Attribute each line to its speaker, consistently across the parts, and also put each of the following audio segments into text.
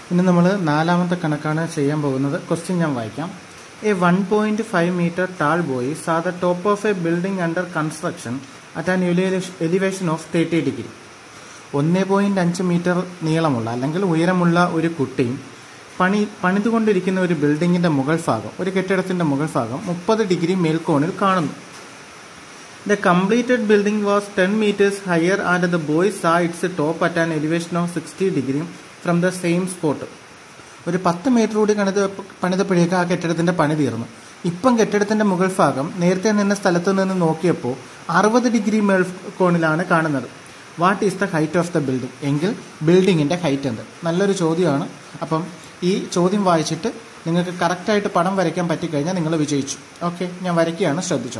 Speaker 1: ഇനി നമ്മൾ നാലാമത്തെ കണക്കാണ് ചെയ്യാൻ പോകുന്നത് ക്വസ്റ്റ്യൻ ഞാൻ വായിക്കാം a one point five meter tall boy saw the top of a building under construction at an elevation of thirty degree ഒന്ന് പോയിന്റ് അഞ്ച് മീറ്റർ നീളമുള്ള അല്ലെങ്കിൽ ഉയരമുള്ള ഒരു കുട്ടി പണി പണിതുകൊണ്ടിരിക്കുന്ന ഒരു ബിൽഡിങ്ങിന്റെ മുകൾ ഭാഗം ഒരു കെട്ടിടത്തിന്റെ മുകൾ ഭാഗം മുപ്പത് ഡിഗ്രി മേൽക്കോണിൽ കാണുന്നു the completed building was ten meters higher and the boy saw its top at an elevation of sixty degree from the same spot ഒരു പത്ത് മീറ്റർ കൂടി കണിത് പണിതപ്പോഴേക്ക് ആ കെട്ടിടത്തിന്റെ പണി തീർന്നു ഇപ്പം കെട്ടിടത്തിന്റെ മുകൾ ഭാഗം നേരത്തെ നിന്ന സ്ഥലത്ത് നിന്ന് നോക്കിയപ്പോൾ അറുപത് ഡിഗ്രി മേൽക്കോണിലാണ് കാണുന്നത് what is the height of the building എങ്കിൽ ബിൽഡിങ്ങിന്റെ ഹൈറ്റ് എന്ത് നല്ലൊരു ചോദ്യമാണ് അപ്പം ഈ ചോദ്യം വായിച്ചിട്ട് നിങ്ങൾക്ക് കറക്റ്റായിട്ട് പടം വരയ്ക്കാൻ പറ്റിക്കഴിഞ്ഞാൽ നിങ്ങൾ വിജയിച്ചു ഓക്കെ ഞാൻ വരയ്ക്കുകയാണ് ശ്രദ്ധിച്ചോ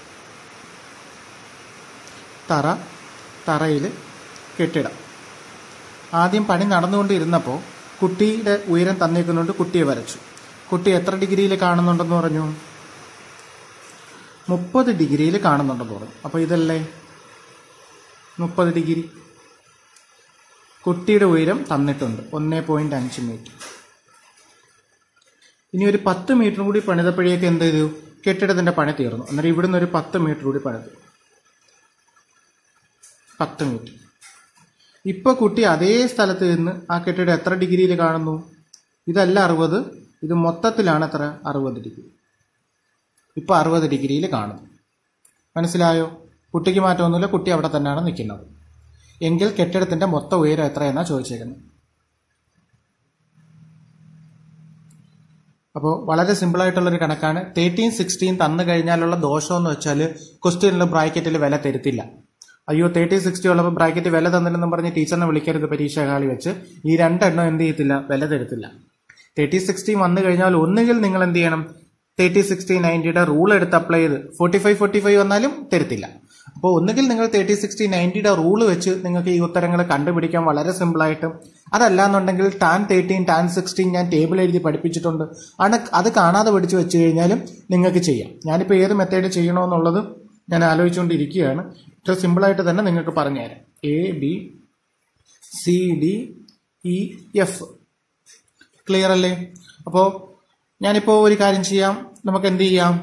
Speaker 1: തറ തറയിൽ കെട്ടിടം ആദ്യം പണി നടന്നുകൊണ്ടിരുന്നപ്പോൾ കുട്ടിയുടെ ഉയരം തന്നേക്കുന്നുണ്ട് കുട്ടിയെ വരച്ചു കുട്ടി എത്ര ഡിഗ്രിയിൽ കാണുന്നുണ്ടെന്ന് പറഞ്ഞു മുപ്പത് ഡിഗ്രിയിൽ കാണുന്നുണ്ടെന്ന് പറഞ്ഞു അപ്പോൾ ഇതല്ലേ മുപ്പത് ഡിഗ്രി കുട്ടിയുടെ ഉയരം തന്നിട്ടുണ്ട് ഒന്നേ പോയിന്റ് അഞ്ച് മീറ്റർ ഇനി ഒരു പത്ത് മീറ്റർ കൂടി പണിതപ്പോഴേക്ക് എന്ത് ചെയ്തു കെട്ടിടത്തിന്റെ പണി തീർന്നു അന്നേരം ഇവിടുന്ന് ഒരു പത്ത് മീറ്റർ കൂടി പണിതു പത്ത് മീറ്റർ ഇപ്പൊ കുട്ടി അതേ സ്ഥലത്ത് നിന്ന് ആ കെട്ടിടം എത്ര ഡിഗ്രിയിൽ കാണുന്നു ഇതല്ല അറുപത് ഇത് മൊത്തത്തിലാണ് എത്ര അറുപത് ഡിഗ്രി ഇപ്പൊ അറുപത് ഡിഗ്രിയിൽ കാണുന്നു മനസ്സിലായോ കുട്ടിക്ക് മാറ്റമൊന്നുമില്ല കുട്ടി അവിടെ തന്നെയാണ് നിൽക്കുന്നത് എങ്കിൽ കെട്ടിടത്തിന്റെ മൊത്തം ഉയരം എത്രയെന്നാ ചോദിച്ചേക്കുന്നത് അപ്പോൾ വളരെ സിമ്പിൾ ആയിട്ടുള്ള ഒരു കണക്കാണ് തേർട്ടീൻ സിക്സ്റ്റീൻ തന്നു കഴിഞ്ഞാലുള്ള ദോഷം എന്ന് വെച്ചാൽ ക്വസ്റ്റ്യനിൽ ബ്രാക്കറ്റിൽ വില തരുത്തില്ല അയ്യോ തേർട്ടി സിക്സ്റ്റി ഉള്ളപ്പോൾ ബ്രാക്കറ്റ് വില തന്നില്ലെന്നും പറഞ്ഞ് ടീച്ചറിനെ വിളിക്കരുത് പരീക്ഷ കാളി വെച്ച് ഈ രണ്ടെണ്ണം എന്ത് ചെയ്യത്തില്ല വില തരത്തില്ല തേർട്ടി സിക്സ്റ്റി വന്നു കഴിഞ്ഞാൽ ഒന്നുകിൽ നിങ്ങൾ എന്ത് ചെയ്യണം തേർട്ടി സിക്സ്റ്റി നയൻറ്റിയുടെ റൂൾ എടുത്ത് അപ്ലൈ ചെയ്ത് ഫോർട്ടി ഫൈവ് ഫോർട്ടി ഫൈവ് വന്നാലും തരത്തില്ല അപ്പോൾ ഒന്നുകിൽ നിങ്ങൾ തേർട്ടി സിക്സ്റ്റി നയൻറ്റിയുടെ റൂൾ വെച്ച് നിങ്ങൾക്ക് ഈ ഉത്തരങ്ങൾ കണ്ടുപിടിക്കാൻ വളരെ സിമ്പിളായിട്ട് അതല്ല എന്നുണ്ടെങ്കിൽ ടാൻ തേർട്ടീൻ ടാൻ സിക്സ്റ്റീൻ ഞാൻ ടേബിൾ എഴുതി പഠിപ്പിച്ചിട്ടുണ്ട് ആണ് അത് കാണാതെ പഠിച്ചു വെച്ച് കഴിഞ്ഞാലും നിങ്ങൾക്ക് ചെയ്യാം ഞാനിപ്പോൾ ഏത് മെത്തേഡ് ചെയ്യണമെന്നുള്ളത് ഞാൻ ആലോചിച്ചുകൊണ്ടിരിക്കുകയാണ് ഇത്ര സിമ്പിളായിട്ട് തന്നെ നിങ്ങൾക്ക് പറഞ്ഞുതരാം A B C D E F clear അല്ലേ അപ്പോൾ ഞാനിപ്പോൾ ഒരു കാര്യം ചെയ്യാം നമുക്ക് എന്ത് ചെയ്യാം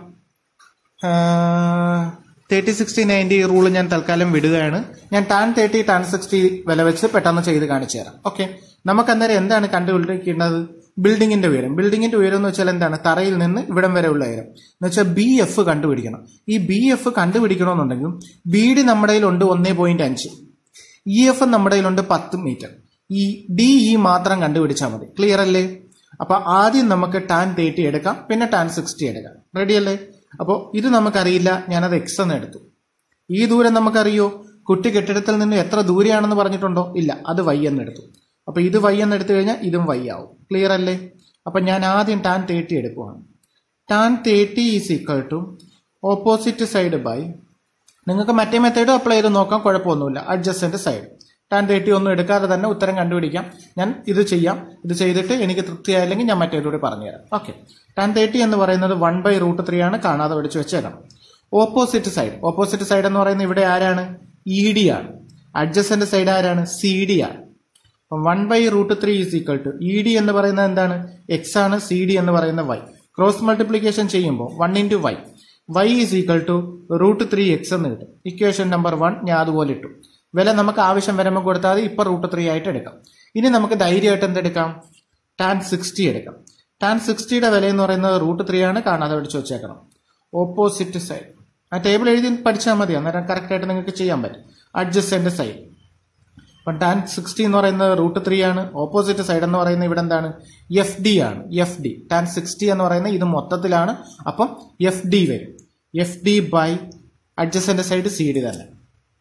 Speaker 1: തേർട്ടി സിക്സ്റ്റി നയൻറ്റി റൂൾ ഞാൻ തൽക്കാലം വിടുകയാണ് ഞാൻ ടാൻ തേർട്ടി ടാൻ സിക്സ്റ്റി വില വെച്ച് പെട്ടെന്ന് ചെയ്ത് കാണിച്ചു തരാം ഓക്കെ നമുക്ക് അന്നേരം എന്താണ് കണ്ടുപിടിക്കേണ്ടത് ബിൽഡിങ്ങിന്റെ ഉയരം ബിൽഡിങ്ങിന്റെ ഉയരം എന്ന് വെച്ചാൽ എന്താണ് തറയിൽ നിന്ന് ഇവിടം വരെ ഉള്ള ഉയരം എന്ന് വെച്ചാൽ ബി എഫ് കണ്ടുപിടിക്കണം ഈ ബി എഫ് കണ്ടുപിടിക്കണമെന്നുണ്ടെങ്കിൽ ബി ഡി നമ്മുടെ കയ്യിലുണ്ട് ഒന്നേ പോയിന്റ് അഞ്ച് ഇ എഫ് നമ്മുടെ കയ്യിലുണ്ട് പത്ത് മീറ്റർ ഈ ഡി ഇ മാത്രം കണ്ടുപിടിച്ചാൽ മതി ക്ലിയർ അല്ലേ അപ്പൊ ആദ്യം നമുക്ക് ടാൻ തേർട്ടി എടുക്കാം പിന്നെ ടാൻ സിക്സ്റ്റി എടുക്കാം റെഡി അല്ലേ അപ്പോൾ ഇത് നമുക്കറിയില്ല ഞാനത് എക്സ് എന്ന് എടുത്തു ഈ ദൂരം നമുക്കറിയോ കുട്ടി കെട്ടിടത്തിൽ നിന്ന് എത്ര ദൂരെയാണെന്ന് പറഞ്ഞിട്ടുണ്ടോ ഇല്ല അത് വൈ എന്ന് എടുത്തു അപ്പൊ ഇത് വൈ എന്ന് എടുത്തു കഴിഞ്ഞാൽ ഇതും വൈ ആവും ക്ലിയർ അല്ലേ അപ്പൊ ഞാൻ ആദ്യം ടാൻ തേർട്ടി എടുക്കുവാണ് tan thirty is equal to opposite side by നിങ്ങൾക്ക് മറ്റേ മെത്തേഡ് അപ്ലൈ ചെയ്ത് നോക്കാം കുഴപ്പമൊന്നുമില്ല അഡ്ജസ്റ്റന്റ് സൈഡ് ടാൻ തേർട്ടി ഒന്നും എടുക്കാതെ തന്നെ ഉത്തരം കണ്ടുപിടിക്കാം ഞാൻ ഇത് ചെയ്യാം ഇത് ചെയ്തിട്ട് എനിക്ക് തൃപ്തിയായില്ലെങ്കിൽ ഞാൻ മറ്റേതുകൂടി പറഞ്ഞുതരാം ഓക്കെ ടാൻ തേർട്ടി എന്ന് പറയുന്നത് വൺ ബൈ റൂട്ട് ത്രീ ആണ് കാണാതെ പഠിച്ചു വെച്ചേക്കണം ഓപ്പോസിറ്റ് സൈഡ് ഓപ്പോസിറ്റ് സൈഡ് എന്ന് പറയുന്നത് ഇവിടെ ആരാണ് ഇ ഡി ആണ് അഡ്ജസ്റ്റന്റ് സൈഡ് ആരാണ് സി ഡി ആണ് one by root three is equal to E D എന്ന് പറയുന്നത് എന്താണ് എക്സ് ആണ് സി ഡി എന്ന് പറയുന്ന വൈ ക്രോസ് മൾട്ടിപ്ലിക്കേഷൻ ചെയ്യുമ്പോൾ one into Y Y is equal to root three X എന്ന് കിട്ടും ഇക്വേഷൻ നമ്പർ വൺ ഞാൻ അതുപോലെ ഇട്ടു വില നമുക്ക് ആവശ്യം വരുമ്പോൾ കൊടുത്താൽ ഇപ്പൊ റൂട്ട് ത്രീ ആയിട്ട് എടുക്കാം ഇനി നമുക്ക് ധൈര്യമായിട്ട് എന്തെടുക്കാം ടാൻ സിക്സ്റ്റി എടുക്കാം ടാൻ സിക്സ്റ്റിയുടെ വില എന്ന് പറയുന്നത് റൂട്ട് ത്രീ ആണ് കാണാതെ പഠിച്ചു വെച്ചേക്കണം ഓപ്പോസിറ്റ് സൈഡ് ആ ടേബിൾ എഴുതി പഠിച്ചാൽ മതി അന്നേരം കറക്റ്റ് ആയിട്ട് നിങ്ങൾക്ക് ചെയ്യാൻ പറ്റും അഡ്ജസ്റ്റന്റ് സൈഡ് അപ്പം ടാൻ സിക്സ്റ്റി എന്ന് പറയുന്നത് റൂട്ട് ത്രീ ആണ് ഓപ്പോസിറ്റ് സൈഡ് എന്ന് പറയുന്നത് ഇവിടെ എന്താണ് എഫ് ഡി ആണ് എഫ് ഡി ടാൻ സിക്സ്റ്റി എന്ന് പറയുന്നത് ഇത് മൊത്തത്തിലാണ് അപ്പം എഫ് ഡി വരും F D by adjacent side C D തന്നെ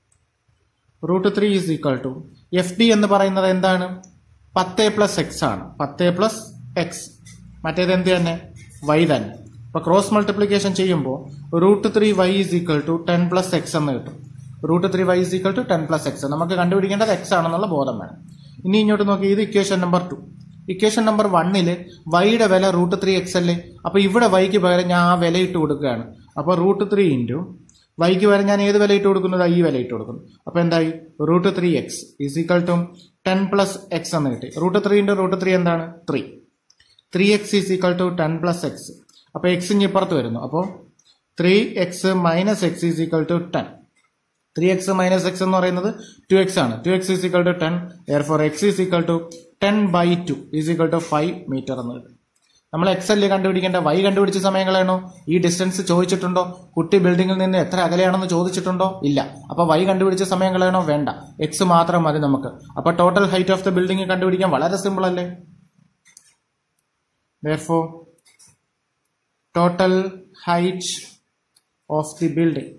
Speaker 1: root three is equal to F D എന്ന് പറയുന്നത് എന്താണ് പത്ത് പ്ലസ് എക്സ് ആണ് പത്ത് പ്ലസ് എക്സ് മറ്റേത് എന്ത് തന്നെ വൈ തന്നെ അപ്പൊ ക്രോസ് മൾട്ടിപ്ലിക്കേഷൻ ചെയ്യുമ്പോൾ root three Y is equal to ten plus X എന്ന് കിട്ടും root three Y is equal to ten plus X നമുക്ക് കണ്ടുപിടിക്കേണ്ടത് എക്സ് ആണെന്നുള്ള ബോധം വേണം ഇനി ഇങ്ങോട്ട് നോക്കി ഇത് equation number two equation number വണ്ണില് വൈയുടെ വില റൂട്ട് ത്രീ എക്സ് അല്ലേ അപ്പൊ ഇവിടെ വൈക്ക് പകരം ഞാൻ ആ വില ഇട്ട് കൊടുക്കുകയാണ് അപ്പൊ റൂട്ട് ത്രീ ഇൻറ്റു വൈക്ക് വരെ ഞാൻ ഏത് വില ഇട്ട് കൊടുക്കുന്നത് ഈ വില ഇട്ട് കൊടുക്കുന്നു അപ്പൊ എന്തായി root three X is equal to ten plus X എന്ന് കിട്ടി root three into root three എന്താണ് three three X is equal to ten plus X അപ്പോൾ എക്സ് ഇനി ഇപ്പുറത്ത് വരുന്നു അപ്പോൾ three X minus X is equal to ten three X minus X എന്ന് പറയുന്നത് ടു എക്സ് ആണ് two X is equal to ten എയർ four X is equal to ten by two is equal to five meter എന്ന് കിട്ടും നമ്മൾ X അല്ലേ കണ്ടുപിടിക്കേണ്ട Y കണ്ടുപിടിച്ച സമയം കളയണോ ഈ ഡിസ്റ്റൻസ് ചോദിച്ചിട്ടുണ്ടോ കുട്ടി ബിൽഡിംഗിൽ നിന്ന് എത്ര അകലെയാണെന്ന് ചോദിച്ചിട്ടുണ്ടോ ഇല്ല അപ്പൊ വൈ കണ്ടുപിടിച്ച സമയം കളയണോ വേണ്ട എക്സ് മാത്രം മതി നമുക്ക് അപ്പൊ total height of the building കണ്ടുപിടിക്കാൻ വളരെ സിമ്പിൾ അല്ലേ therefore total height of the building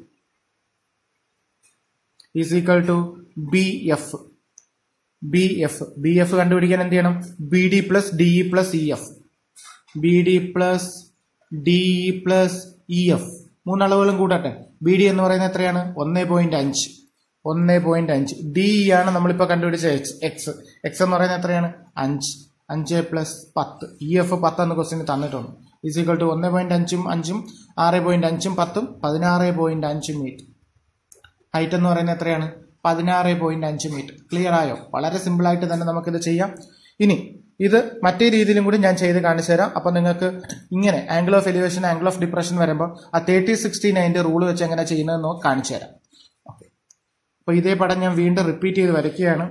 Speaker 1: is equal to bf bf bf കണ്ടുപിടിക്കാൻ എന്ത് ചെയ്യണം B D plus D E plus E F B D plus D E plus E F മൂന്നളവുകളും കൂട്ടട്ടെ B D എന്ന് പറയുന്നത് എത്രയാണ് ഒന്ന് പോയിന്റ് അഞ്ച് ഒന്ന് പോയിന്റ് അഞ്ച് ഡി ആണ് നമ്മളിപ്പോൾ കണ്ടുപിടിച്ച എക്സ് എക്സ് എക്സ് എന്ന് പറയുന്നത് എത്രയാണ് അഞ്ച് അഞ്ച് പ്ലസ് പത്ത് ഇ എഫ് പത്ത് എന്ന് ക്വസ്റ്റിന് തന്നിട്ടുണ്ട് ഈസ് ഈക്വൽ ടു ഒന്ന് പോയിന്റ് അഞ്ചും അഞ്ചും ആറ് പോയിന്റ് അഞ്ചും പത്തും പതിനാറ് പോയിന്റ് അഞ്ച് മീറ്റർ ഹൈറ്റ് എന്ന് പറയുന്നത് എത്രയാണ് പതിനാറ് പോയിന്റ് അഞ്ച് മീറ്റർ ക്ലിയർ ആയോ വളരെ സിമ്പിൾ ആയിട്ട് തന്നെ നമുക്കിത് ചെയ്യാം ഇനി ഇത് മറ്റേ രീതിയിലും കൂടി ഞാൻ ചെയ്ത് കാണിച്ചു തരാം അപ്പൊ നിങ്ങൾക്ക് ഇങ്ങനെ angle of elevation angle of depression വരുമ്പോൾ ആ തേർട്ടി സിക്സ്റ്റി നയൻ്റെ റൂൾ വെച്ച് എങ്ങനെ ചെയ്യുന്നതെന്ന് കാണിച്ചു തരാം ഓക്കെ അപ്പൊ ഇതേ പടം ഞാൻ വീണ്ടും റിപ്പീറ്റ് ചെയ്ത് വരയ്ക്കുകയാണ്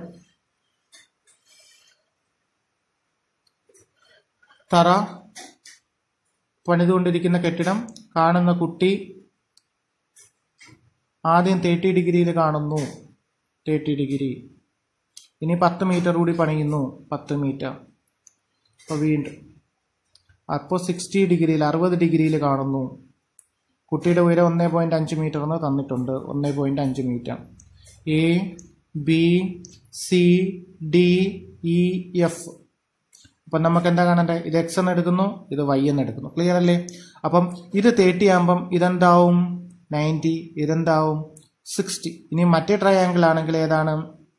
Speaker 1: തറ പണിതുകൊണ്ടിരിക്കുന്ന കെട്ടിടം കാണുന്ന കുട്ടി ആദ്യം തേർട്ടി ഡിഗ്രിയിൽ കാണുന്നു തേർട്ടി ഡിഗ്രി ഇനി പത്ത് മീറ്റർ കൂടി പണിയുന്നു പത്ത് മീറ്റർ അപ്പോൾ വീണ്ടും അപ്പോൾ സിക്സ്റ്റി ഡിഗ്രിയിൽ അറുപത് ഡിഗ്രിയിൽ കാണുന്നു കുട്ടിയുടെ ഉയരം ഒന്നേ പോയിന്റ് അഞ്ച് മീറ്റർ എന്ന് തന്നിട്ടുണ്ട് ഒന്നേ പോയിന്റ് അഞ്ച് metre A B C D E F അപ്പം നമുക്ക് എന്താ കാണണ്ടേ ഇത് എക്സ് എന്ന് എടുക്കുന്നു ഇത് വൈ എന്ന് എടുക്കുന്നു ക്ലിയർ അല്ലേ അപ്പം ഇത് തേർട്ടി ആകുമ്പം ഇതെന്താവും നയൻറ്റി ഇതെന്താവും സിക്സ്റ്റി ഇനി മറ്റേ ട്രയാങ്കിൾ ആണെങ്കിൽ ഏതാണ്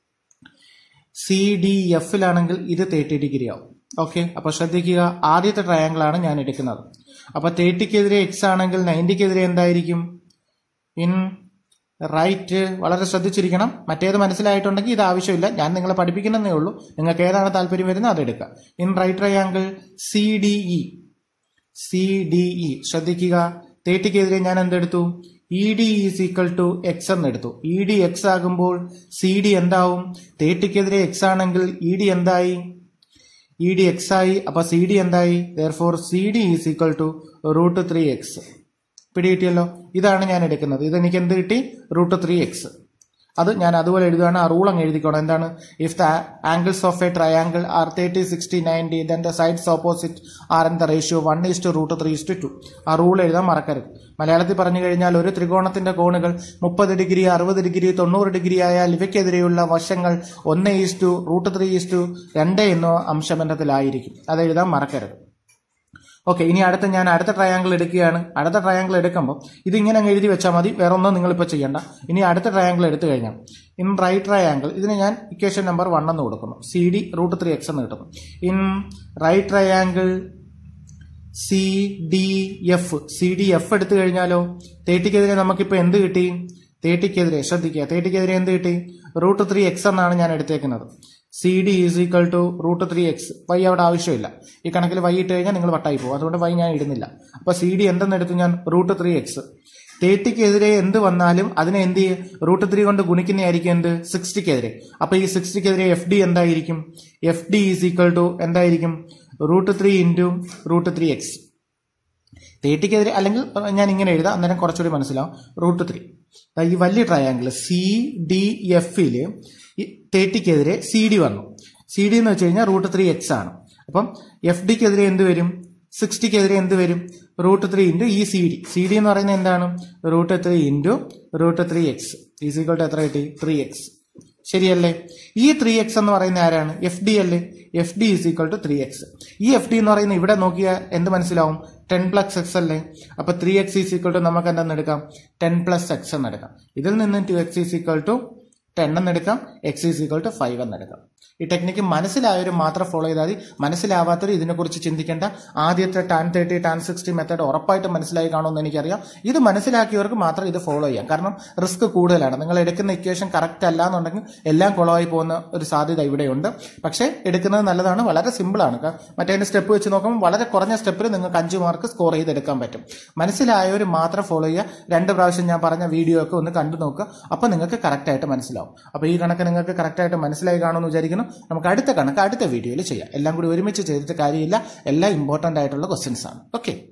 Speaker 1: സി ഡി എഫിലാണെങ്കിൽ ഇത് തേർട്ടി ഡിഗ്രി ആവും ഓക്കെ അപ്പൊ ശ്രദ്ധിക്കുക ആദ്യത്തെ ട്രയാങ്കിൾ ആണ് ഞാൻ എടുക്കുന്നത് അപ്പൊ തേർട്ടിക്കെതിരെ എക്സ് ആണെങ്കിൽ നയൻറ്റിക്കെതിരെ എന്തായിരിക്കും ഇൻ റൈറ്റ് വളരെ ശ്രദ്ധിച്ചിരിക്കണം മറ്റേത് മനസ്സിലായിട്ടുണ്ടെങ്കിൽ ഇത് ആവശ്യമില്ല ഞാൻ നിങ്ങളെ പഠിപ്പിക്കുന്നതേ ഉള്ളൂ നിങ്ങൾക്ക് ഏതാണ് താല്പര്യം വരുന്നത് അതെടുക്കുക in right triangle C D E C D E ശ്രദ്ധിക്കുക തേർട്ടിക്കെതിരെ ഞാൻ എന്തെടുത്തു E D is equal to X എന്നെടുത്തു ഇ ഡി എക്സ് ആകുമ്പോൾ സി ഡി എന്താവും തേർട്ടിക്കെതിരെ എക്സ് ആണെങ്കിൽ ഇ ഡി എന്തായി ഇ ഡി എക്സ് ആയി അപ്പൊ സി ഡി എന്തായി four C D is equal to root three X പിടികിട്ടിയല്ലോ ഇതാണ് ഞാൻ എടുക്കുന്നത് ഇത് എനിക്ക് എന്ത് കിട്ടി റൂട്ട് ത്രീ എക്സ് അത് ഞാൻ അതുപോലെ എഴുതുകയാണ് ആ റൂൾ അങ്ങ് എഴുതിക്കോണം എന്താണ് if the angles of a triangle are thirty sixty ninety then the sides opposite are in the ratio one is to root three is to ആ റൂൾ എഴുതാൻ മറക്കരുത് മലയാളത്തിൽ പറഞ്ഞു കഴിഞ്ഞാൽ ഒരു ത്രികോണത്തിന്റെ കോണുകൾ മുപ്പത് ഡിഗ്രി അറുപത് ഡിഗ്രി തൊണ്ണൂറ് ഡിഗ്രി ആയാൽ ഇവയ്ക്കെതിരെയുള്ള വശങ്ങൾ ഒന്ന് is to root three is to രണ്ട് എന്നോ അംശബന്ധത്തിലായിരിക്കും അത് എഴുതാൻ മറക്കരുത് ഓക്കെ ഇനി അടുത്ത ഞാൻ അടുത്ത ട്രയാങ്കിൾ എടുക്കുകയാണ് അടുത്ത ട്രയാങ്കിൾ എടുക്കുമ്പോൾ ഇത് ഇങ്ങനെ അങ്ങ് എഴുതി വെച്ചാൽ മതി വേറെ ഒന്നും നിങ്ങളിപ്പോൾ ചെയ്യണ്ട ഇനി അടുത്ത ട്രയാങ്കിൾ എടുത്തു കഴിഞ്ഞാൽ ഇൻ റൈറ്റ് ട്രയാങ്കിൾ ഇതിന് ഞാൻ ഇക്വേഷൻ നമ്പർ വൺ എന്ന് കൊടുക്കുന്നു C D root three X എന്ന് കിട്ടുന്നു in right triangle C D F C D F എടുത്തു കഴിഞ്ഞാലോ തേട്ടിക്കെതിരെ നമുക്കിപ്പോൾ എന്ത് കിട്ടി തേട്ടിക്കെതിരെ ശ്രദ്ധിക്കുക തേട്ടിക്കെതിരെ എന്ത് കിട്ടി റൂട്ട് ത്രീ എക്സ് എന്നാണ് ഞാൻ എടുത്തേക്കുന്നത് C D is equal to root three X Y അവിടെ ആവശ്യമില്ല ഈ കണക്കിൽ വൈ ഇട്ട് കഴിഞ്ഞാൽ നിങ്ങൾ വട്ടായി പോകും അതുകൊണ്ട് വൈ ഞാൻ ഇടുന്നില്ല അപ്പോൾ സി ഡി എന്തെന്ന് എടുത്തു ഞാൻ റൂട്ട് ത്രീ എക്സ് തേർട്ടിക്കെതിരെ എന്ത് വന്നാലും അതിനെ എന്ത് ചെയ്യും റൂട്ട് ത്രീ കൊണ്ട് ഗുണിക്കുന്നതായിരിക്കും എന്ത് സിക്സ്റ്റിക്കെതിരെ അപ്പൊ ഈ സിക്സ്റ്റിക്കെതിരെ എഫ് ഡി എന്തായിരിക്കും F D is equal to എന്തായിരിക്കും root three into root three X തേർട്ടിക്കെതിരെ അല്ലെങ്കിൽ ഞാൻ ഇങ്ങനെ എഴുതാം അന്നേരം കുറച്ചുകൂടി മനസ്സിലാവും റൂട്ട് ത്രീ ഈ വലിയ ട്രയാങ്കിൾ സി ഡി എഫില് തേർട്ടിക്കെതിരെ സി ഡി വന്നു സി ഡി എന്ന് വെച്ച് കഴിഞ്ഞാൽ റൂട്ട് ത്രീ എക്സ് ആണ് അപ്പം എഫ് ഡിക്കെതിരെ എന്ത് വരും സിക്സ്റ്റിക്കെതിരെ എന്ത് വരും റൂട്ട് ത്രീ ഇൻറ്റു ഈ സി ഡി സി ഡി എന്ന് പറയുന്നത് എന്താണ് root three into root three X ഈസിക്കോട്ട് എത്ര കിട്ടി ത്രീ എക്സ് ശരിയല്ലേ ഈ ത്രീ എക്സ് എന്ന് പറയുന്ന ആരാണ് എഫ് ഡി അല്ലേ F D is equal to three X ഈ എഫ് ഡി എന്ന് പറയുന്ന ഇവിടെ നോക്കിയാൽ എന്ത് മനസ്സിലാവും ടെൻ പ്ലസ് എക്സ് അല്ലേ അപ്പൊ three X is equal to നമുക്ക് എന്തെന്ന് എടുക്കാം ടെൻ പ്ലസ് എക്സ് എന്ന് എടുക്കാം ഇതിൽ നിന്ന് two X is equal to ten എന്ന് എടുക്കാം X is equal to five എന്ന് എടുക്കാം ഈ ടെക്നിക്ക് മനസ്സിലായവരും മാത്രം ഫോളോ ചെയ്താൽ മതി മനസ്സിലാവാത്തവർ ഇതിനെക്കുറിച്ച് ചിന്തിക്കേണ്ട ആദ്യത്തെ tan thirty tan sixty method ഉറപ്പായിട്ടും മനസ്സിലായി കാണുമെന്ന് എനിക്കറിയാം ഇത് മനസ്സിലാക്കിയവർക്ക് മാത്രം ഇത് ഫോളോ ചെയ്യാം കാരണം റിസ്ക് കൂടുതലാണ് നിങ്ങൾ എടുക്കുന്ന ഇക്വേഷൻ കറക്റ്റ് അല്ല എന്നുണ്ടെങ്കിൽ എല്ലാം കുളമായി പോകുന്ന ഒരു സാധ്യത ഇവിടെയുണ്ട് പക്ഷേ എടുക്കുന്നത് നല്ലതാണ് വളരെ സിമ്പിളാണ് മറ്റേ സ്റ്റെപ്പ് വെച്ച് നോക്കുമ്പോൾ വളരെ കുറഞ്ഞ സ്റ്റെപ്പിൽ നിങ്ങൾക്ക് അഞ്ച് മാർക്ക് സ്കോർ ചെയ്തെടുക്കാൻ പറ്റും മനസ്സിലായവർ മാത്രം ഫോളോ ചെയ്യുക രണ്ട് പ്രാവശ്യം ഞാൻ പറഞ്ഞ വീഡിയോ ഒക്കെ ഒന്ന് കണ്ടു നോക്കുക അപ്പോൾ നിങ്ങൾക്ക് കറക്റ്റായിട്ട് മനസ്സിലാവും അപ്പോൾ ഈ കണക്ക് നിങ്ങൾക്ക് കറക്റ്റായിട്ട് മനസ്സിലായി കാണുമെന്ന് വിചാരിക്കുന്നു നമുക്ക് അടുത്ത കണക്ക് അടുത്ത വീഡിയോയിൽ ചെയ്യാം എല്ലാം കൂടി ഒരുമിച്ച് ചെയ്തിട്ട് കാര്യമില്ല എല്ലാം ഇമ്പോർട്ടൻ്റ് ആയിട്ടുള്ള ക്വസ്റ്റ്യൻസ് ആണ് ഓക്കെ